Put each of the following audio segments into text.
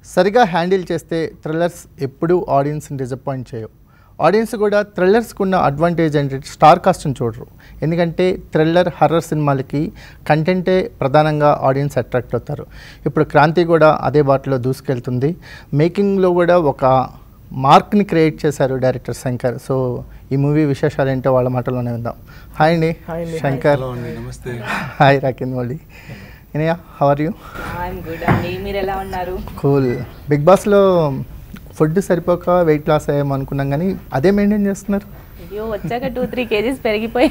సరిగా హ్యాండిల్ చేస్తే థ్రిల్లర్స్ ఎప్పుడూ ఆడియన్స్ని డిసప్పాయింట్ చేయవు ఆడియన్స్ కూడా థ్రిల్లర్స్కి ఉన్న అడ్వాంటేజ్ ఏంటంటే స్టార్ కాస్ట్ని చూడరు ఎందుకంటే థ్రిల్లర్ హర్రర్ సినిమాలకి కంటెంటే ప్రధానంగా ఆడియన్స్ అట్రాక్ట్ అవుతారు ఇప్పుడు క్రాంతి కూడా అదే బాటలో దూసుకెళ్తుంది మేకింగ్లో కూడా ఒక మార్క్ని క్రియేట్ చేశారు డైరెక్టర్ శంకర్ సో ఈ మూవీ విశేషాలు ఏంటో వాళ్ళ మాటలోనే విందాం హాయ్ అండి హాయ్ అండి. శంకర్ హలో అండి నమస్తే హాయ్ రాకిన్ మోడీ Inaya how are you I'm good అండి మీరు ఎలా ఉన్నారు కూల్ బిగ్ బాస్లో ఫుడ్ సరిపోక వెయిట్ లాస్ అయ్యాము అనుకున్నాం కానీ అదే మెయింటైన్ చేస్తున్నారు అయ్యో వచ్చాక టూ త్రీ కేజీస్ పెరిగిపోయి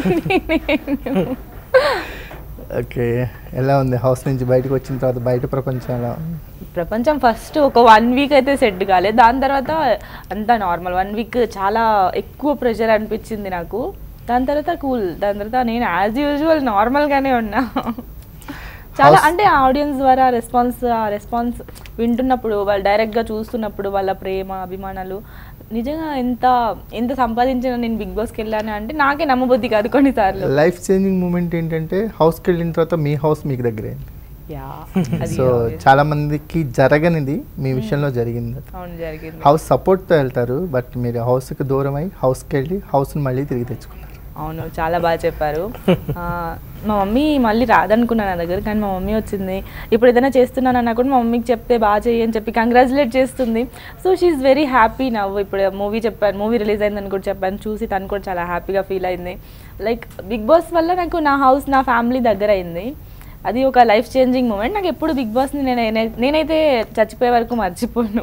ఓకే ఎలా ఉంది హౌస్ నుంచి బయటకు వచ్చిన తర్వాత బయట ప్రపంచం ఎలా ఉంది ప్రపంచం ఫస్ట్ ఒక వన్ వీక్ అయితే సెట్ కాలేదు దాని తర్వాత అంతా నార్మల్ వన్ వీక్ చాలా ఎక్కువ ప్రెషర్ అనిపించింది నాకు దాని తర్వాత కూల్ దాని తర్వాత నేను యాజ్ యూజువల్ నార్మల్గానే ఉన్నా చాలా House- అంటే ఆడియన్స్ ద్వారా రెస్పాన్స్ ఆ రెస్పాన్స్ వింటున్నప్పుడు వాళ్ళు డైరెక్ట్గా చూస్తున్నప్పుడు వాళ్ళ ప్రేమ అభిమానాలు నిజంగా ఎంత ఎంత సంపాదించిన నేను బిగ్ బాస్కి వెళ్ళాను అంటే నాకే నమ్మబుద్ధి కాదు కొన్నిసార్లు లైఫ్ చేంజింగ్ మూమెంట్ ఏంటంటే హౌస్కి వెళ్ళిన తర్వాత మీ హౌస్ మీకు దగ్గరే యా అది సో చాలా మందికి జరగనిది మీ విషయంలో జరిగింది అవును జరిగింది హౌస్ సపోర్ట్తో వెళ్తారు బట్ మీరు హౌస్కి దూరం అయి హౌస్కి వెళ్ళి హౌస్ని మళ్ళీ తిరిగి తెచ్చుకున్నారు అవును చాలా బాగా చెప్పారు ఆ, మా మమ్మీ మళ్ళీ రాదనుకున్నాను నా దగ్గర కానీ మా మమ్మీ వచ్చింది ఇప్పుడు ఏదైనా చేస్తున్నానన్నా కూడా మా మమ్మీకి చెప్తే బాగా చెయ్యి అని చెప్పి కంగ్రాచులేట్ చేస్తుంది సో షీఈ్ వెరీ హ్యాపీ నవ్వు ఇప్పుడు మూవీ చెప్పాను మూవీ రిలీజ్ అయిందని కూడా చెప్పాను చూసి తను కూడా చాలా హ్యాపీగా ఫీల్ అయింది లైక్ బిగ్ బాస్ వల్ల నాకు నా హౌస్ నా ఫ్యామిలీ దగ్గర అయింది అది ఒక లైఫ్ చేంజింగ్ మూమెంట్ నాకు ఎప్పుడు బిగ్ బాస్ని నేను నేనైతే చచ్చిపోయే వరకు మర్చిపోను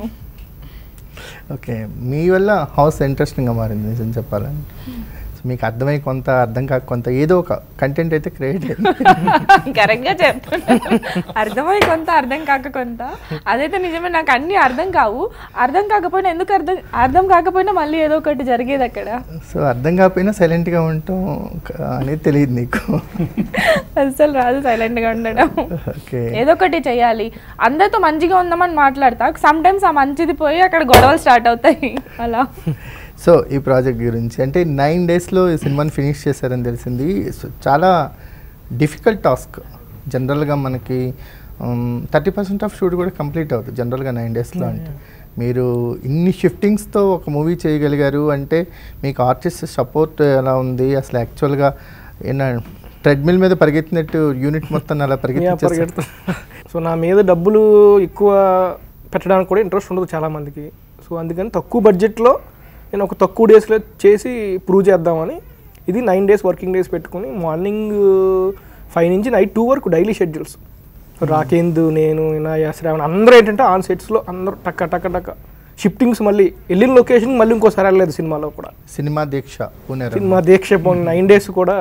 ఓకే మీ వల్ల హౌస్ ఇంట్రెస్టింగ్గా మారింది నిజం చెప్పాలంటే సో మీకు అర్థమై కొంత అర్థం కాక కొంత ఏదో ఒక కంటెంట్ అయితే క్రియేట్ అయింది కరెక్ట్గా చెప్తున్నాను అర్థమై కొంత అర్థం కాక కొంత అదైతే నిజమే నాకు అన్ని అర్థం కావు అర్థం కాకపోయినా ఎందుకు అర్థం అర్థం కాకపోయినా మళ్ళీ ఏదో ఒకటి జరిగేది అక్కడ సో అర్థం కాకపోయినా సైలెంట్గా ఉంటాం క- అనేది తెలియదు నీకు అసలు రాదు సైలెంట్గా ఉండడం ఓకే ఏదో ఒకటి చేయాలి అందరితో మంచిగా ఉందామని మాట్లాడతా సమ్ టైమ్స్ ఆ మంచిది పోయి అక్కడ గొడవలు స్టార్ట్ అవుతాయి అలా సో ఈ ప్రాజెక్ట్ గురించి అంటే నైన్ డేస్లో ఈ సినిమాని ఫినిష్ చేశారని తెలిసింది సో చాలా డిఫికల్ట్ టాస్క్ జనరల్గా మనకి థర్టీ పర్సెంట్ ఆఫ్ షూట్ కూడా కంప్లీట్ అవుతుంది జనరల్గా నైన్ డేస్లో అంటే మీరు ఇన్ని షిఫ్టింగ్స్తో ఒక మూవీ చేయగలిగారు అంటే మీకు ఆర్టిస్ట్ సపోర్ట్ ఎలా ఉంది అసలు యాక్చువల్గా ఏనా ట్రెడ్మిల్ మీద పరిగెత్తినట్టు యూనిట్ మొత్తం అలా యా, పరిగెత్తి పరిగెడుతూ సో నా మీద డబ్బులు ఎక్కువ పెట్టడానికి కూడా ఇంట్రెస్ట్ ఉండదు చాలామందికి సో అందుకని తక్కువ బడ్జెట్లో నేను ఒక తక్కువ డేస్లో చేసి ప్రూవ్ చేద్దామని ఇది నైన్ డేస్ వర్కింగ్ డేస్ పెట్టుకుని మార్నింగ్ ఫైవ్ నుంచి నైట్ టూ వరకు డైలీ షెడ్యూల్స్ రాకేందు నేను ఇనాయ శ్రావణ్ అందరూ ఏంటంటే ఆన్ సెట్స్లో అందరూ టక్క టక్క టక్క షిఫ్టింగ్స్ మళ్ళీ వెళ్ళిన లొకేషన్ మళ్ళీ ఇంకోసారి వెళ్ళలేదు సినిమాలో కూడా cinema Deeksha Pune cinema Deeksha nine days కూడా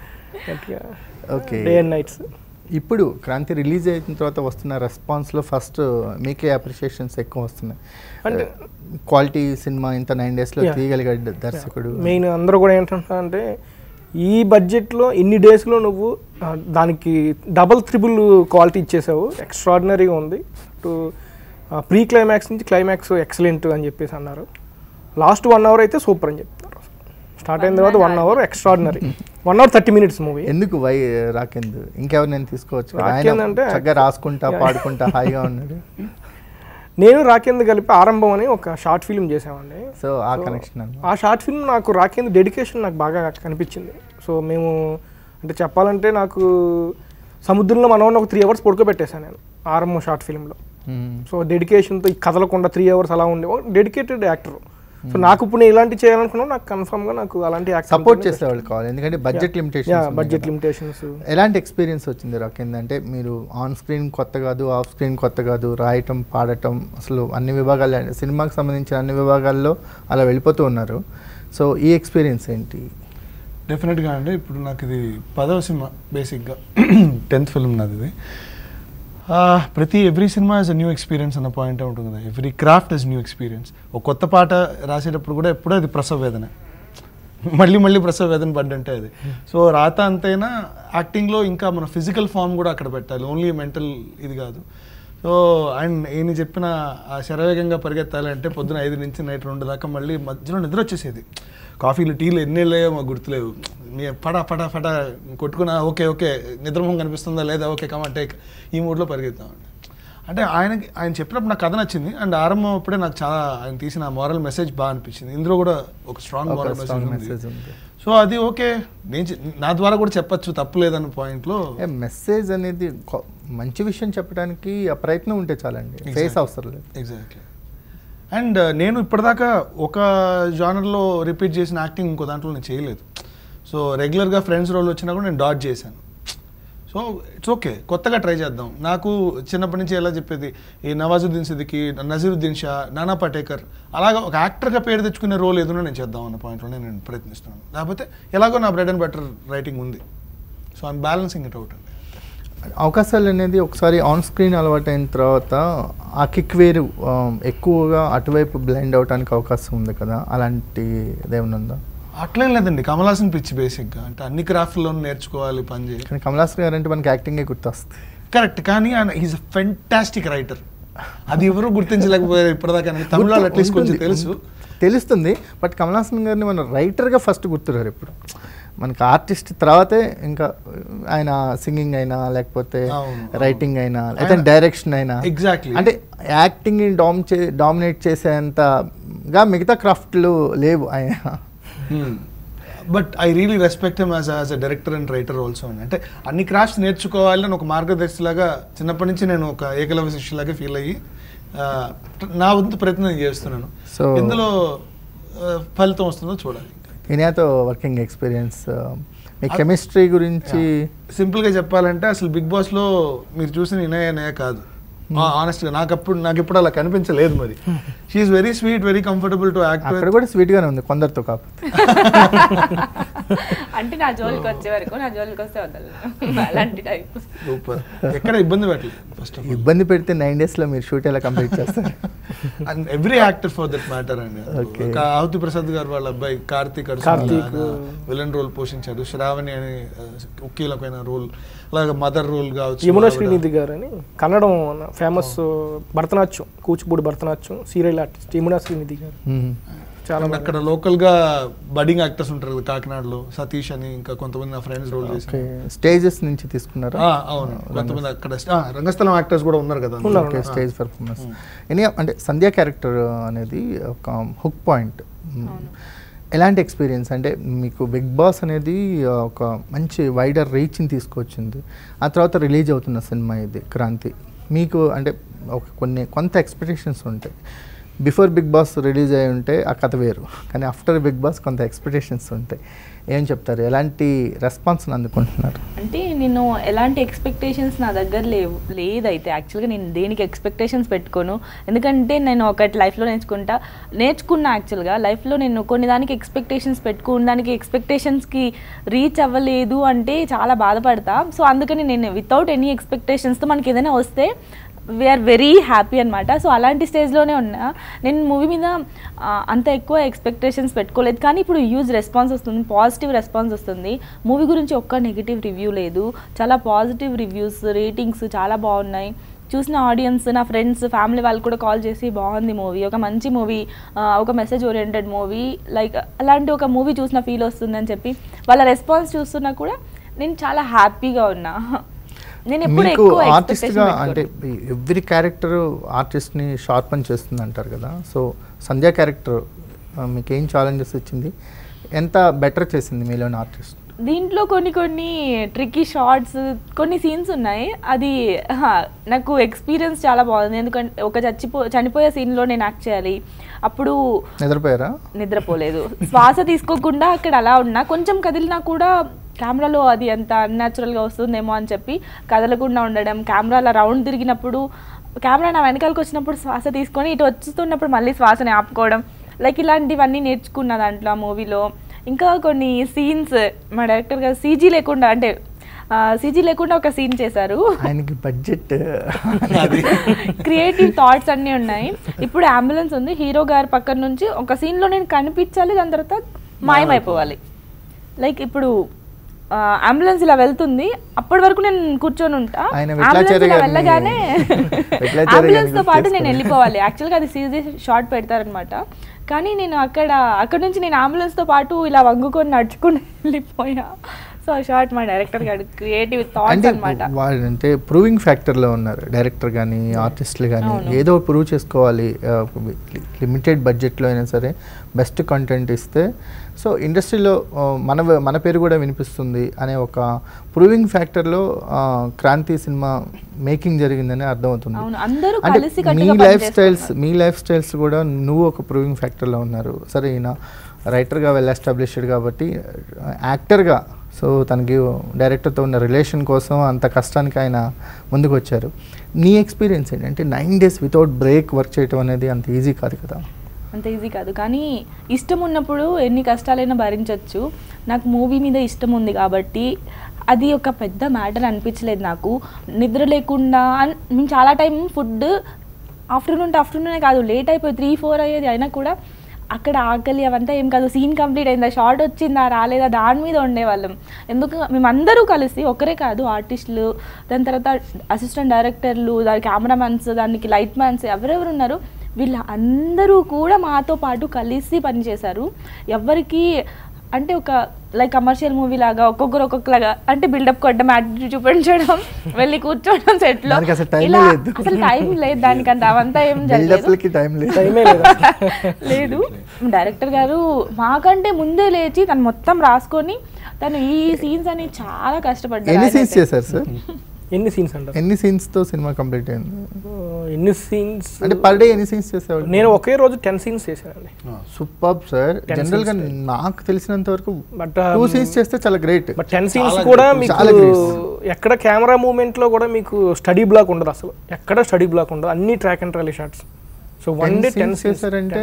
ఓకే డే అండ్ నైట్స్ ఇప్పుడు క్రాంతి రిలీజ్ అయిన తర్వాత వస్తున్న రెస్పాన్స్లో ఫస్ట్ మీకే అప్రిషియేషన్స్ ఎక్కువ వస్తున్నాయి అంటే- క్వాలిటీ సినిమా ఇంత నైన్ డేస్లో Yeah. తీయగలిగాడు దర్శకుడు మెయిన్ అందరూ కూడా ఏంటంటే ఈ బడ్జెట్లో ఇన్ని డేస్లో నువ్వు ఆ, దానికి డబల్ త్రిబుల్ క్వాలిటీ ఇచ్చేసావు ఎక్స్ట్రాడినరీగా ఉంది టు ప్రీ క్లైమాక్స్ నుంచి క్లైమాక్స్ ఎక్సలెంట్ అని చెప్పేసి అన్నారు లాస్ట్ వన్ అవర్ అయితే సూపర్ అని చెప్తారు స్టార్ట్ అయిన తర్వాత one hour extraordinary one hour thirty minutes movie ఎందుకు వై రాకేందు ఇంకెవరు నేను తీసుకోవచ్చు కదా? ఆయన రాకేంద్ అంటే- చక్కగా రాసుకుంటా పాడుకుంటా హాయిగా ఉన్నాడు నేను రాకేంద్ర కలిపి ఆరంభం అని ఒక షార్ట్ ఫిల్మ్ చేసామండి సో ఆ కనెక్షన్ అన్నమాట ఆ షార్ట్ ఫిల్మ్ నాకు రాకేంద్ర డెడికేషన్ నాకు బాగా కనిపించింది సో మేము అంటే చెప్పాలంటే నాకు సముద్రంలో మనవాడిని ఒక త్రీ అవర్స్ పడుకోబెట్టేశాను నేను ఆరంభం షార్ట్ ఫిల్మ్లో మ్మ్. సో డెడికేషన్తో కదలకుండా త్రీ అవర్స్ అలా ఉండే డెడికేటెడ్ యాక్టర్ సో నాకు ఇప్పుడు నేను ఇలాంటి చేయాలనుకున్నాను నాకు కన్ఫర్మ్గా నాకు అలాంటి సపోర్ట్ చేసేవాళ్ళు కావాలి ఎందుకంటే బడ్జెట్ యా లిమిటేషన్ బడ్జెట్ లిమిటేషన్స్ ఎలాంటి ఎక్స్పీరియన్స్ వచ్చింది రాకేంద్ అంటే మీరు ఆన్ స్క్రీన్ కొత్త కాదు ఆఫ్ స్క్రీన్ కొత్త కాదు రాయటం పాడటం అసలు అన్ని విభాగాలు సినిమాకి సంబంధించిన అన్ని విభాగాల్లో అలా వెళ్ళిపోతూ ఉన్నారు సో ఈ ఎక్స్పీరియన్స్ ఏంటి డెఫినెట్గా అండి ఇప్పుడు నాకు ఇది పదవ సినిమా బేసిక్గా టెన్త్ ఫిల్మ్ నాది ఇది ఆ, ప్రతి every cinema is a new experience అన్న పాయింట్ ఉంటుంది కదా every craft is new experience ఒక కొత్త పాట రాసేటప్పుడు కూడా ఎప్పుడూ అది ప్రసవ వేదన మళ్ళీ మళ్ళీ ప్రసవ వేదన పడ్డంటే అది సో రాత అంతైనా యాక్టింగ్లో ఇంకా మన ఫిజికల్ ఫామ్ కూడా అక్కడ పెట్టాలి ఓన్లీ మెంటల్ ఇది కాదు సో అండ్ ఈయన చెప్పిన ఆ శరవేగంగా పరిగెత్తాలి అంటే పొద్దున ఐదు నుంచి నైట్ రెండు దాకా మళ్ళీ మధ్యలో నిద్ర వచ్చేసేది కాఫీలు టీలు ఎన్ని వెళ్ళాయో మాకు గుర్తులేవు మీ పడా పడా పడా కొట్టుకున్నా ఓకే ఓకే నిద్రమోహం కనిపిస్తుందా లేదా ఓకే కమా టేక్ ఈ మూడ్లో పరిగెత్తామండి అంటే ఆయనకి ఆయన చెప్పినప్పుడు నాకు కథ నచ్చింది అండ్ ఆరంభం అప్పుడే నాకు చాలా ఆయన తీసిన మారల్ మెసేజ్ బాగా అనిపించింది ఇందులో కూడా ఒక స్ట్రాంగ్ ఒక మారల్ strong మెసేజ్ message ఉంది ఉంది. సో అది ఓకే నేను చె- నా ద్వారా కూడా చెప్పొచ్చు తప్పు లేదన్న పాయింట్లో ఏ మెసేజ్ అనేది కొ- మంచి విషయం చెప్పడానికి ఆ ప్రయత్నం ఉంటే చాలండి ఫేస్ Exactly. అవసరం లేదు ఎగ్జాక్ట్లీ అండ్ నేను ఇప్పటిదాకా ఒక జానర్లో రిపీట్ చేసిన యాక్టింగ్ ఇంకో దాంట్లో నేను చేయలేదు సో రెగ్యులర్గా ఫ్రెండ్స్ రోల్ వచ్చినా కూడా నేను డాట్ చేశాను సో ఇట్స్ ఓకే కొత్తగా ట్రై చేద్దాం నాకు చిన్నప్పటి నుంచి ఎలా చెప్పేది ఈ నవాజుద్దీన్ సిద్దికి నజీరుద్దీన్ షా నానా పటేకర్ అలాగా ఒక యాక్టర్గా పేరు తెచ్చుకునే రోల్ ఏదైనా నేను చేద్దాం అన్న పాయింట్లో నేను ప్రయత్నిస్తున్నాను లేకపోతే ఎలాగో నా బ్రెడ్ అండ్ బటర్ రైటింగ్ ఉంది so I'm balancing it out అండి అవకాశాలు అనేది ఒకసారి ఆన్ స్క్రీన్ అలవాటైన తర్వాత ఆ కిక్ వేరు ఆ, ఎక్కువగా అటువైపు బ్లైండ్ అవడానికి అవకాశం ఉంది కదా అలాంటి ఏమైనా ఉందా అట్లేం లేదండి కమలాసన్ పిచ్చి బేసిక్గా అంటే అన్ని క్రాఫ్ట్లో నేర్చుకోవాలి పని చేయాలి కానీ కమలాసన్ గారు అంటే మనకి యాక్టింగే గుర్తొస్తుంది కరెక్ట్ కానీ ఆయన ఈజ్ అ ఫెంటాస్టిక్ రైటర్ అది ఎవరు గుర్తించలేకపోయారు ఇప్పటిదాకా నాకు తమిళనాడు అట్లీస్ట్ కొంచెం ఉంటుంది, తెలుసు ఉంటుంది. తెలుస్తుంది బట్ కమల్ హాసన్ గారిని మన రైటర్గా ఫస్ట్ గుర్తురారు ఇప్పుడు మనకి ఆర్టిస్ట్ తర్వాతే ఇంకా ఆయన సింగింగ్ అయినా లేకపోతే అవును, అవును. రైటింగ్ అయినా లేకపోతే ఆయన- డైరెక్షన్ అయినా Exactly. అంటే యాక్టింగ్ డామ్ చే డామినేట్ చేసేంతగా మిగతా క్రాఫ్ట్లు లేవు ఆయన but I really respect him as as a director and writer also అంటే అన్ని క్రాఫ్ట్స్ నేర్చుకోవాలి అని ఒక మార్గదర్శిలాగా చిన్నప్పటి నుంచి నేను ఒక ఏకలవ్య శిష్యులాగా ఫీల్ అయ్యి ఆ, నా వంతు ప్రయత్నం నేను చేస్తున్నాను So- ఇందులో ఆ, ఫలితం వస్తుందో చూడాలి ఇనియాతో వర్కింగ్ ఎక్స్పీరియన్స్ మీ కెమిస్ట్రీ గురించి సింపుల్ గా చెప్పాలంటే అసలు బిగ్ బాస్ లో మీరు చూసిన ఇనయ అనే కాదు ఆనెస్ట్ గా నాకు అప్పుడు నాకు ఇప్పుడు అలా కనిపించలేదు మరి she's very sweet very comfortable to act అక్కడ కూడా స్వీట్ గానే ఉంది కొందరితో కాకపోతే అంటే నా జోలికి వచ్చే వరకు నా జోలికి వస్తే వదలను అలాంటి టైప్ సూపర్ ఎక్కడ ఇబ్బంది పెట్టలేదు ఫస్ట్ ఆఫ్ ఇబ్బంది పెడితే నైన్ డేస్ లో మీరు షూట్ ఎలా కంప్లీట్ చేస్తారు and every actor for that matter అండి Okay. ఒక ఆహుతి ప్రసాద్ గారు వాళ్ళ అబ్బాయి కార్తీక్ కార్తీక్. విలన్ రోల్ పోషించాడు శ్రావణి అని ఆ, కీలకమైన రోల్ అలాగే మదర్ రోల్ కావచ్చు యమునా ఆవిడ- శ్రీనిధి గారు అని కన్నడం famous Bharatanatyam Kuchipudi Bharatanatyam serial artist Yamuna Srinidhi గారు మ్మ్. చాలా అండ్ అక్కడ లోకల్ గా బడింగ్ యాక్టర్స్ ఉంటారు కదా కాకినాడలో సతీష్ అని ఇంకా కొంతమంది నా ఫ్రెండ్స్ రోల్ ఓకే చేశారు స్టేజెస్ నుంచి తీసుకున్నారా ఆ, అవును కొంతమంది అక్కడ ఆ, రంగస్థలం యాక్టర్స్ కూడా ఉన్నారు కదా ఉన్నారు, ఓకే ఆ. స్టేజ్ పర్ఫార్మెన్స్ ఎనీ అంటే సంధ్య క్యారెక్టర్ అనేది ఒక హుక్ పాయింట్ ఎలాంటి ఎక్స్పీరియన్స్ అంటే మీకు బిగ్ బాస్ అనేది ఆ, ఒక మంచి వైడర్ రీచ్ని తీసుకొచ్చింది ఆ తర్వాత రిలీజ్ అవుతున్న సినిమా ఇది క్రాంతి మీకు అంటే ఒక కొన్ని కొంత ఎక్స్పెక్టేషన్స్ ఉంటాయి బిఫోర్ బిగ్ బాస్ రిలీజ్ అయి ఉంటే ఆ కథ వేరు కానీ ఆఫ్టర్ బిగ్ బాస్ కొంత ఎక్స్పెక్టేషన్స్ ఉంటాయి ఏం చెప్తారు ఎలాంటి రెస్పాన్స్ని అందుకుంటున్నారు అంటే నేను ఎలాంటి ఎక్స్పెక్టేషన్స్ నా దగ్గర లేవు లేదైతే యాక్చువల్గా నేను దేనికి ఎక్స్పెక్టేషన్స్ పెట్టుకోను ఎందుకంటే నేను ఒకటి లైఫ్లో నేర్చుకుంటా నేర్చుకున్నా యాక్చువల్గా లైఫ్లో నేను కొన్ని దానికి ఎక్స్పెక్టేషన్స్ పెట్టుకున్న దానికి ఎక్స్పెక్టేషన్స్కి రీచ్ అవ్వలేదు అంటే చాలా బాధపడతా సో అందుకని నేను వితౌట్ ఎనీ ఎక్స్పెక్టేషన్స్తో మనకి ఏదైనా వస్తే వీఆర్ వెరీ హ్యాపీ అనమాట సో అలాంటి స్టేజ్లోనే ఉన్నా నేను మూవీ మీద ఆ, అంత ఎక్కువ ఎక్స్పెక్టేషన్స్ పెట్టుకోలేదు కానీ ఇప్పుడు యూజ్ రెస్పాన్స్ వస్తుంది పాజిటివ్ రెస్పాన్స్ వస్తుంది మూవీ గురించి ఒక్క నెగిటివ్ రివ్యూ లేదు చాలా పాజిటివ్ రివ్యూస్ రేటింగ్స్ చాలా బాగున్నాయి చూసిన ఆడియన్స్ నా ఫ్రెండ్స్ ఫ్యామిలీ వాళ్ళు కూడా కాల్ చేసి బాగుంది మూవీ ఒక మంచి మూవీ ఒక మెసేజ్ ఓరియంటెడ్ మూవీ లైక్ అలాంటి ఒక మూవీ చూసిన ఫీల్ వస్తుందని చెప్పి వాళ్ళ రెస్పాన్స్ చూస్తున్నా కూడా నేను చాలా హ్యాపీగా ఉన్నా నేను ఎప్పుడు మీకు ఎక్కువ ఆర్టిస్ట్గా expectation అంటే పెట్టుకోను. ఎవ్రీ క్యారెక్టర్ ఆర్టిస్ట్ని షార్పన్ చేస్తుంది అంటారు కదా సో సంధ్య క్యారెక్టర్ మీకు ఏం ఛాలెంజెస్ ఇచ్చింది ఎంత బెటర్ చేసింది మీలోని ఆర్టిస్ట్ దీంట్లో కొన్ని కొన్ని ట్రిక్కీ షార్ట్స్ కొన్ని సీన్స్ ఉన్నాయి అది హా, నాకు ఎక్స్పీరియన్స్ చాలా బాగుంది ఎందుకంటే ఒక చచ్చిపో చనిపోయే సీన్లో నేను యాక్ట్ చేయాలి అప్పుడు నిద్రపోయారా నిద్రపోలేదు శ్వాస తీసుకోకుండా అక్కడ అలా ఉన్నా కొంచెం కదిలినా కూడా కెమెరాలో అది అంత అన్యాచురల్గా వస్తుందేమో అని చెప్పి కదలకుండా ఉండడం కెమెరా అలా రౌండ్ తిరిగినప్పుడు కెమెరా నా వెనకాలకు వచ్చినప్పుడు శ్వాస తీసుకొని ఇటు వస్తున్నప్పుడు మళ్ళీ శ్వాసని ఆపుకోవడం లైక్ ఇలాంటివన్నీ నేర్చుకున్న దాంట్లో ఆ మూవీలో ఇంకా కొన్ని సీన్స్ మా డైరెక్టర్ గారు సీజీ లేకుండా అంటే సీజీ లేకుండా ఒక సీన్ చేశారు ఆయనకి బడ్జెట్ అది క్రియేటివ్ థాట్స్ అన్నీ ఉన్నాయి ఇప్పుడు అంబులెన్స్ ఉంది హీరో గారి పక్కన నుంచి ఒక scene లో నేను కనిపించాలి దాని తర్వాత మాయమైపోవాలి లైక్ ఇప్పుడు అంబులెన్స్ ఇలా వెళ్తుంది అప్పటి వరకు నేను కూర్చొని ఉంటా ఆయన అంబులెన్స్ విట్లాచార్య ఇలా గారిని- వెళ్ళగానే విట్లాచార్య అంబులెన్స్ తో గారిని పాటు నేను గుర్తు వెళ్ళిపోవాలి యాక్చువల్గా అది సీజీ షార్ట్ పెడతారనమాట కానీ నేను అక్కడ అక్కడ నుంచి నేను అంబులెన్స్ తో పాటు ఇలా వంగుకొని నడుచుకుని వెళ్ళిపోయా సో ఆ షార్ట్ మా డైరెక్టర్ గారు క్రియేటివ్ థాట్స్ అంటే అనమాట వాళ్ళు అంటే ప్రూవింగ్ ఫ్యాక్టర్లో ఉన్నారు డైరెక్టర్ కానీ ఆర్టిస్టులు కానీ అవును. ఏదో ప్రూవ్ చేసుకోవాలి లిమిటెడ్ బడ్జెట్లో అయినా సరే బెస్ట్ కంటెంట్ ఇస్తే సో ఇండస్ట్రీలో మన మన పేరు కూడా వినిపిస్తుంది అనే ఒక ప్రూవింగ్ ఫ్యాక్టర్లో క్రాంతి సినిమా మేకింగ్ జరిగిందని అర్థమవుతుంది అవును అందరూ అంటే కలిసి మీ కట్టుగా లైఫ్ స్టైల్స్ పనిచేస్తున్నారు. మీ లైఫ్ స్టైల్స్ కూడా నువ్వు ఒక ప్రూవింగ్ ఫ్యాక్టర్లో ఉన్నారు సరే ఈయన రైటర్గా వెల్ ఎస్టాబ్లిష్డ్ కాబట్టి యాక్టర్గా సో తనకి డైరెక్టర్తో ఉన్న రిలేషన్ కోసం అంత కష్టానికి ఆయన ముందుకు వచ్చారు నీ ఎక్స్పీరియన్స్ ఏంటి అంటే nine days without break work చేయడం అనేది అంత ఈజీ కాదు కదా అంత ఈజీ కాదు కానీ ఇష్టం ఉన్నప్పుడు ఎన్ని కష్టాలైనా భరించవచ్చు నాకు మూవీ మీద ఇష్టం ఉంది కాబట్టి అది ఒక పెద్ద మ్యాటర్ అనిపించలేదు నాకు నిద్ర లేకుండా అన్- మేము చాలా టైం ఫుడ్ ఆఫ్టర్నూన్ ఆఫ్టర్నూనే కాదు లేట్ అయిపోయి త్రీ ఫోర్ అయ్యేది అయినా కూడా అక్కడ ఆకలి అవంతా ఏం కాదు సీన్ కంప్లీట్ అయిందా షార్ట్ వచ్చిందా రాలేదా దాని మీద ఉండేవాళ్ళం ఎందుకు మేమందరూ కలిసి ఒకరే కాదు ఆర్టిస్టులు దాని తర్వాత అసిస్టెంట్ డైరెక్టర్లు దాని కెమెరామెన్స్ దానికి లైట్ మ్యాన్స్ ఎవరెవరు ఉన్నారు వీళ్ళ అందరూ కూడా మాతో పాటు కలిసి పనిచేశారు ఎవరికి అంటే ఒక లైక్ కమర్షియల్ మూవీ లాగా ఒక్కొక్కరు ఒక్కొక్కలాగా అంటే బిల్డప్ కొట్టడం యాటిట్యూడ్ చూపించడం వెళ్ళి కూర్చోవడం సెట్ లో దానికి అసలు time ఏ ఇలా లేదు. అసలు టైం లేదు దానికంత అవంతా ఏం జరగలేదు బిల్డప్లకి టైం లేదు టైమే లేదు లేదు డైరెక్టర్ గారు మాకంటే ముందే లేచి తను మొత్తం రాసుకొని తను ఈ సీన్స్ అని చాలా కష్టపడ్డారు ఎన్ని సీన్స్ ఆయనైతే. చేశారు సార్ ఎన్ని సీన్స్ అంటారు ఎన్ని సీన్స్తో సినిమా కంప్లీట్ అయింది ఎన్ని సీన్స్ అంటే పర్ డే ఎన్ని సీన్స్ చేసేవాడు నేను ఒకే రోజు టెన్ సీన్స్ చేశానండి సూపర్ సార్ Ten జనరల్ గా scenes నాకు తెలిసినంత వరకు బట్ టూ సీన్స్ చేస్తే చాలా గ్రేట్ బట్ టెన్ సీన్స్ చాలా కూడా great. మీకు చాలా great. ఎక్కడ కెమెరా మూవ్మెంట్ లో కూడా మీకు స్టడీ బ్లాక్ ఉండదు అసలు ఎక్కడ స్టడీ బ్లాక్ ఉండదు అన్ని track and trolley shots so one Ten day ten scenes చేశారంటే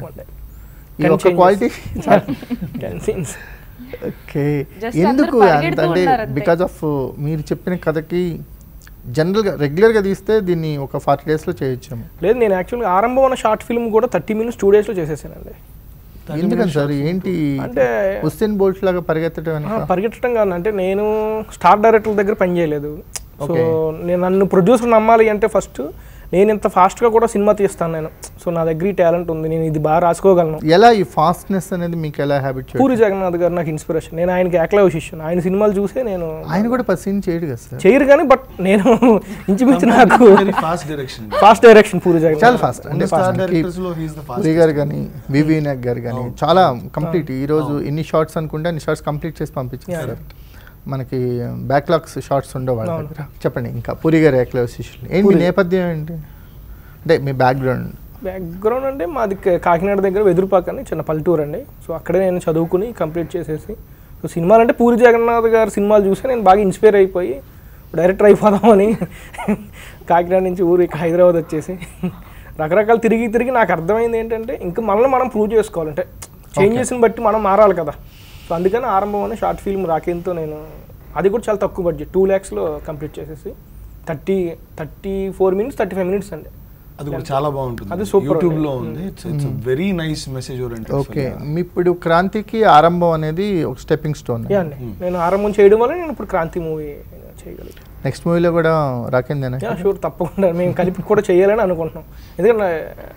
ఈ Ten ఒక changes. Quality ten scenes okay Just ఎందుకు అందరూ అంత పరిగెడుతూ అంటే ఉన్నారు అంతే. బికాజ్ ఆఫ్ మీరు చెప్పిన కథకి జనరల్గా రెగ్యులర్గా తీస్తే దీన్ని ఒక ఫార్టీ డేస్లో చేయొచ్చాము లేదు నేను యాక్చువల్గా ఆరంభం ఉన్న షార్ట్ ఫిల్మ్ కూడా థర్టీ మినిట్స్ టూ డేస్లో చేసేసానండి ఎందుకని సార్ ఏంటి అంటే హుస్సేన్ బోల్ట్ లాగా పరిగెత్తడం ఆ, వెనక పరిగెట్టడం కాదు అంటే నేను స్టార్ డైరెక్టర్ దగ్గర పని చేయలేదు సో Okay. నేను నన్ను ప్రొడ్యూసర్ నమ్మాలి అంటే ఫస్ట్ నేను ఇంత ఫాస్ట్గా కూడా సినిమా తీస్తాను నేను సో నా దగ్గర టాలెంట్ ఉంది నేను ఇది బాగా రాసుకోగలను ఎలా ఈ ఫాస్ట్నెస్ అనేది మీకు ఎలా హ్యాబిట్ పూరి జగన్నాథ్ గారు నాకు ఇన్స్పిరేషన్ నేను ఆయనకి ఏకలవ్య శిష్యుని ఆయన సినిమాలు చూసే నేను ఆయన కూడా పది సీన్ చేయడు కదా సార్ చేయరు కానీ బట్ నేను ఇంచుమించు నాకు very fast direction fast direction Puri చాలా జగన్నాథ్ ఫాస్ట్ అంటే స్టార్ మనకి డైరెక్టర్స్ లో హీస్ ద పూరి ఫాస్ట్ గారు కానీ వివి నాగ్ గారు కానీ చాలా కంప్లీట్ ఈ రోజు ఎన్ని షార్ట్స్ అనుకుంటే అన్ని షార్ట్స్ కంప్లీట్ చేసి పంపించారు మనకి బ్యాక్లాగ్స్ షార్ట్స్ ఉండవు వాళ్ళ అవును. దగ్గర చెప్పండి ఇంకా పూరి గారు ఏకలవ్య శిష్యులు ఏంటి మీ పూరి. నేపథ్యం ఏంటి అంటే మీ బ్యాక్గ్రౌండ్ బ్యాక్గ్రౌండ్ అంటే మాది క- కాకినాడ దగ్గర వెదురుపాక అని చిన్న పల్లెటూరు అండి సో అక్కడే నేను చదువుకుని కంప్లీట్ చేసేసి సో సినిమాలు అంటే పూరి జగన్నాథ్ గారి సినిమాలు చూసి నేను బాగా ఇన్స్పైర్ అయిపోయి డైరెక్టర్ అయిపోదామని కాకినాడ నుంచి ఊరు ఇక హైదరాబాద్ వచ్చేసి రకరకాలు తిరిగి తిరిగి నాకు అర్థమైంది ఏంటంటే ఇంకా మనల్ని మనం ప్రూవ్ చేసుకోవాలంటే చేంజెస్ని బట్టి మనం మారాలి కదా సో అందుకని ఆరంభం అని షార్ట్ ఫిల్మ్ రాకేంతో నేను అది కూడా చాలా తక్కువ బడ్జెట్ టూ ల్యాక్స్లో కంప్లీట్ చేసేసి thirty thirty four minutes thirty five minutes అండి అది కూడా చాలా బాగుంటుంది అది super యూట్యూబ్ అండి. లో ఉంది it's it's very nice message oriented okay మీ ఇప్పుడు క్రాంతికి ఆరంభం అనేది ఒక స్టెప్పింగ్ స్టోన్ యా అండి నేను ఆరంభం చేయడం వల్ల నేను ఇప్పుడు క్రాంతి మూవీ చేయగలిగాను నెక్స్ట్ మూవీలో కూడా రాకేందేనా యా షూర్ తప్పకుండా మేము కలిపి కూడా చేయాలని అనుకుంటున్నాం ఎందుకంటే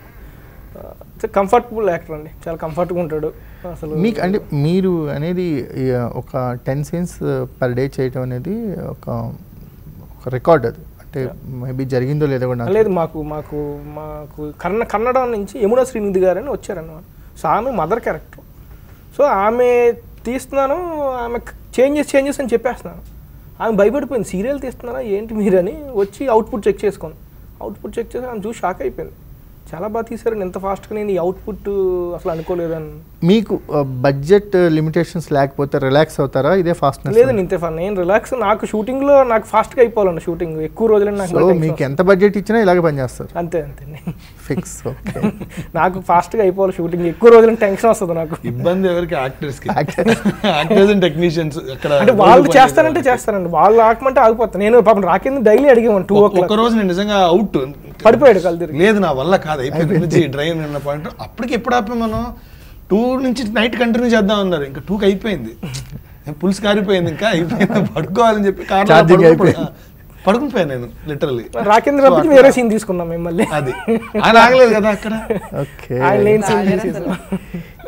కంఫర్టబుల్ యాక్టర్ అండి చాలా కంఫర్ట్గా ఉంటాడు అసలు మీకు అంటే మీరు అనేది ఈ, ఒక టెన్ సీన్స్ పర్ డే చేయటం అనేది ఒక ఒక రికార్డ్ అది అంటే మేబీ జరిగిందో లేదో కూడా నాకు లేదు మాకు మాకు మాకు కన్న కన్నడ నుంచి యమునా శ్రీనిధి గారు అని వచ్చారన్నమాట సో ఆమె మదర్ క్యారెక్టర్ సో ఆమె తీస్తున్నాను ఆమె చేంజెస్ చేంజెస్ అని చెప్పేస్తున్నాను ఆమె భయపడిపోయింది సీరియల్ తీస్తున్నారా ఏంటి మీరని వచ్చి అవుట్పుట్ చెక్ చేసుకోండి అవుట్పుట్ చెక్ చేసి ఆమె చూసి షాక్ అయిపోయింది చాలా బాగా తీశారండి ఎంత ఫాస్ట్గా నేను ఈ అవుట్పుట్ అసలు అనుకోలేదని మీకు బడ్జెట్ లిమిటేషన్స్ లేకపోతే రిలాక్స్ అవుతారా ఇదే ఫాస్ట్నెస్ లేదండి ఇంతే ఫన్ నేను రిలాక్స్ నాకు షూటింగ్లో నాకు ఫాస్ట్గా అయిపోవాలండి షూటింగ్ ఎక్కువ రోజులని నాకు సో మళ్ళీ tension మీకు ఎంత బడ్జెట్ ఇచ్చినా ఇలాగే పనిచేస్తారు వస్తుంది. అంతే అంతే ఫిక్స్ ఓకే నాకు ఫాస్ట్గా అయిపోవాలి షూటింగ్ ఎక్కువ రోజులని టెన్షన్ వస్తుంది నాకు ఇబ్బంది ఎవరికి యాక్టర్స్ కి Actors. యాక్టర్స్ అండ్ టెక్నీషియన్స్ అక్కడ అంటే వాళ్ళు చేస్తానంటే చేస్తానండి వాళ్ళు ఆకమంటే ఆగిపోతాను నేను పాపం రాకింది డైలీ అడిగేవాను టూ ఓ ఒక క్లాక్ రోజు నేను నిజంగా అవుట్ పడిపోయాడు కళ్ళు తిరిగి లేదు నా వల్ల కాదు అయిపోయింది డ్రైవ్ ఉన్న పాయింట్ అప్పటికి ఎప్పుడు ఆపే మనం టూ నుంచి నైట్ కంటిన్యూ చేద్దాం అన్నారు ఇంకా టూకి అయిపోయింది పులుసు కారిపోయింది ఇంకా అయిపోయింది పడుకోవాలని చెప్పి కార్లో Charging పడుకుని- అయిపోయింది. ఆ, పడుకుని నేను లిటరల్లీ రాకింది పంపించి వేరే సీన్ తీసుకున్నాం మిమ్మల్ని అది ఆయన ఆగలేదు కదా అక్కడ ఓకే ఆయన లేని సీన్ ఆగారు తీసేసాం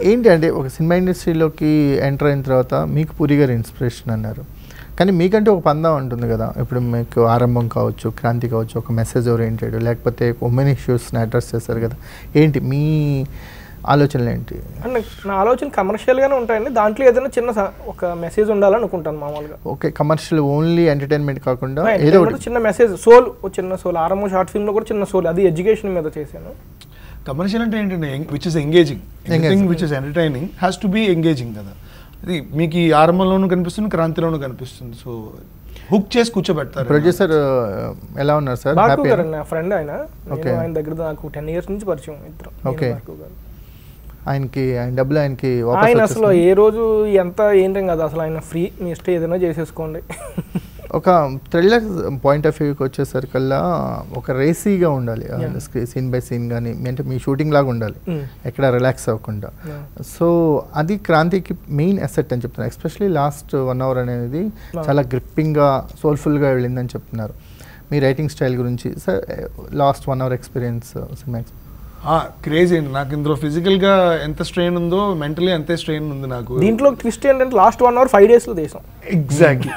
ఏంటి అంటే ఒక సినిమా ఇండస్ట్రీలోకి ఎంటర్ అయిన తర్వాత మీకు పూరి గారి ఇన్స్పిరేషన్ అన్నారు కానీ మీకంటే ఒక పందం ఉంటుంది కదా ఇప్పుడు మీకు ఆరంభం కావచ్చు క్రాంతి కావచ్చు ఒక మెసేజ్ ఓరియంటెడ్ లేకపోతే ఉమెన్ ఇష్యూస్ని అడ్రస్ చేస్తారు కదా ఏంటి మీ ఆలోచనలు ఏంటి అండ్ నా ఆలోచన కమర్షియల్గానే ఉంటాయండి దాంట్లో ఏదైనా చిన్న స- ఒక మెసేజ్ ఉండాలని అనుకుంటాను మామూలుగా ఓకే కమర్షియల్ ఓన్లీ ఎంటర్టైన్మెంట్ కాకుండా ఆ, ఏదో entertainment ఒకటి చిన్న మెసేజ్ సోల్ ఓ చిన్న సోల్ ఆరంభం షార్ట్ ఫిల్మ్లో కూడా చిన్న సోల్ అది ఎడ్యుకేషన్ మీద చేశాను కమర్షియల్ అంటే ఏంటంటే which is engaging anything which is entertaining has to be engaging కదా అది మీకు ఈ ఆరంభంలోనూ కనిపిస్తుంది క్రాంతిలోనూ కనిపిస్తుంది సో హుక్ చేసి కూర్చోబెడతారు ప్రొడ్యూసర్ ఎలా ఉన్నారు సార్ భార్గవ్ హ్యాపీ గారు నా ఫ్రెండ్ ఆయన నేను Okay. ఆయన దగ్గర నాకు టెన్ ఇయర్స్ నుంచి పరిచయం ఇద్దరు నేను Okay. భార్గవ్ గారు. ఆయనకి ఆయన డబ్బులు ఆయనకి వాపస్ ఆయన అసలు వచ్చేస్తున్నాయి. ఏ రోజు ఎంత ఏంటం కదా అసలు ఆయన ఫ్రీ మీ ఇష్టం ఏదైనా చేసేసుకోండి ఒక థ్రిల్లర్ పాయింట్ ఆఫ్ వ్యూకి వచ్చేసరికల్లా ఒక రేసీగా ఉండాలి సీన్ బై సీన్ కానీ అంటే మీ షూటింగ్ లాగా ఉండాలి Mm. ఎక్కడ రిలాక్స్ అవ్వకుండా Yeah. సో అది క్రాంతికి మెయిన్ అసెట్ అని చెప్తున్నారు ఎస్పెషలీ లాస్ట్ వన్ అవర్ అనేది Yeah. చాలా గ్రిప్పింగ్గా సోల్ఫుల్గా వెళ్ళిందని చెప్తున్నారు మీ రైటింగ్ స్టైల్ గురించి sir last one hour experience సినిమా క్రేజీ అండి నాకు ఇందులో ఫిజికల్ గా ఎంత స్ట్రెయిన్ ఉందో మెంటలీ అంతే స్ట్రెయిన్ ఉంది నాకు దీంట్లో ట్విస్ట్ ఏంటంటే లాస్ట్ వన్ అవర్ ఫైవ్ డేస్లో తీసాం ఎగ్జాక్ట్లీ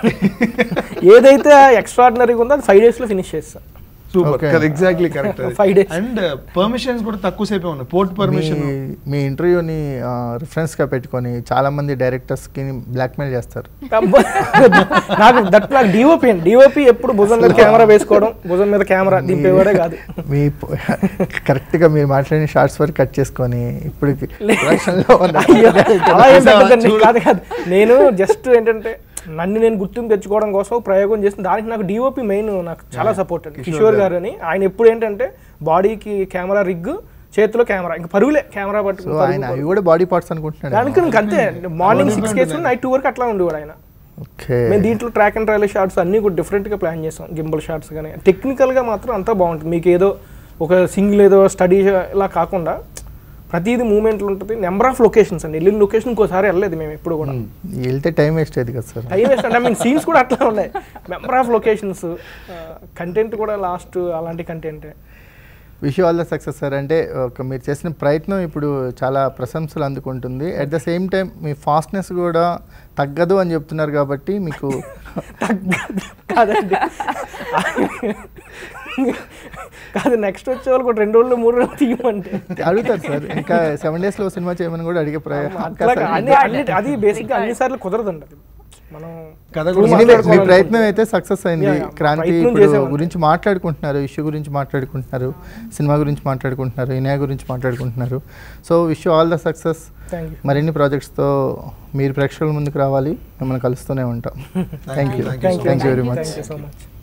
ఏదైతే ఎక్స్ట్రాడినరీగా ఉందో అది ఫైవ్ డేస్లో ఫినిష్ చేస్తాం సూపర్ Okay. కదా exactly correct Five days. And permissions కూడా తక్కువ సేపే ఉన్నాయి పోర్ట్ పర్మిషన్ మీ- మీ ఇంటర్వ్యూని రిఫరెన్స్గా పెట్టుకొని చాలా మంది డైరెక్టర్స్కి బ్లాక్మెయిల్ చేస్తారు అబ్బా. నాకు దట్ నాకు డిఓపి అండి డిఓపి ఎప్పుడు భుజం మీద కెమెరా వేసుకోవడం భుజం మీద కెమెరా దింపేవాడే కాదు మీ కరెక్ట్గా మీరు మాట్లాడిన షార్ట్స్ వరకు కట్ చేసుకొని ఇప్పుడు ప్రొడక్షన్లో ఉన్న అయ్యో, అలా ఏం చూసావా? పెద్దదండి. చూడు. కాదు కాదు నేను జస్ట్ ఏంటంటే నన్ను నేను గుర్తింపు తెచ్చుకోవడం కోసం ప్రయోగం చేసిన దానికి నాకు డిఓపి మెయిన్ నాకు చాలా సపోర్ట్ అండి కిషోర్ గారు అని ఆయన ఎప్పుడు ఏంటంటే బాడీకి కెమెరా రిగ్ చేతిలో కెమెరా ఇంకా పరుగులే కెమెరా సో పట్టుకుని ఆయన పరుగు, అవి కూడా బాడీ పార్ట్స్ అనుకుంటున్నాడు దానికి ఇంక అంతే మార్నింగ్ సిక్స్ కేసు నైట్ టూ వరకు అట్లా ఉండేవాడు ఆయన ఓకే మేము దీంట్లో ట్రాక్ అండ్ ట్రయల్ షార్ట్స్ అన్నీ కూడా డిఫరెంట్గా ప్లాన్ చేస్తాం గింబల్ షార్ట్స్ కానీ టెక్నికల్గా మాత్రం అంతా బాగుంటుంది మీకు ఏదో ఒక సింగిల్ ఏదో స్టడీ ఇలా కాకుండా ప్రతిదీ మూమెంట్లు ఉంటుంది నెంబర్ ఆఫ్ లొకేషన్స్ అండి వెళ్ళిన లొకేషన్ ఇంకోసారి వెళ్ళలేదు మేము ఎప్పుడు కూడా వెళ్తే టైం వేస్ట్ అయ్యేది కదా సార్ టైం వేస్ట్ అంటే మీన్ సీన్స్ కూడా అట్లా ఉన్నాయి నెంబర్ ఆఫ్ లొకేషన్స్ కంటెంట్ కూడా లాస్ట్ అలాంటి కంటెంటే wish all the success sir అంటే ఒక మీరు చేసిన ప్రయత్నం ఇప్పుడు చాలా ప్రశంసలు అందుకుంటుంది అట్ ద సేమ్ టైం మీ ఫాస్ట్నెస్ కూడా తగ్గదు అని చెప్తున్నారు కాబట్టి మీకు కాదండి కాదు నెక్స్ట్ వచ్చే వాళ్ళు కూడా రెండు రోజులు మూడు రోజులు తీయమంటే అడుగుతారు సార్ ఇంకా సెవెన్ డేస్లో సినిమా చేయమని కూడా అడిగే అట్లా ప్రయత్నం అన్ని అన్ని అది బేసిక్గా అన్ని సార్లు కుదరదండి అది మనం కథ కూడా Anyway, మీ మాట్లాడుకోవాలనుకుంటున్నాం. ప్రయత్నం అయితే సక్సెస్ అయింది Yeah, yeah. క్రాంతి ప్రయత్నం ఇప్పుడు చేసామండి. గురించి మాట్లాడుకుంటున్నారు ఇష్యూ గురించి మాట్లాడుకుంటున్నారు సినిమా గురించి మాట్లాడుకుంటున్నారు ఇనయా గురించి మాట్లాడుకుంటున్నారు so wish all the success thank you మరిన్ని ప్రాజెక్ట్స్తో మీరు ప్రేక్షకుల ముందుకు రావాలి మిమ్మల్ని కలుస్తూనే ఉంటాం thank you Thank you. Thank you very much thank you so much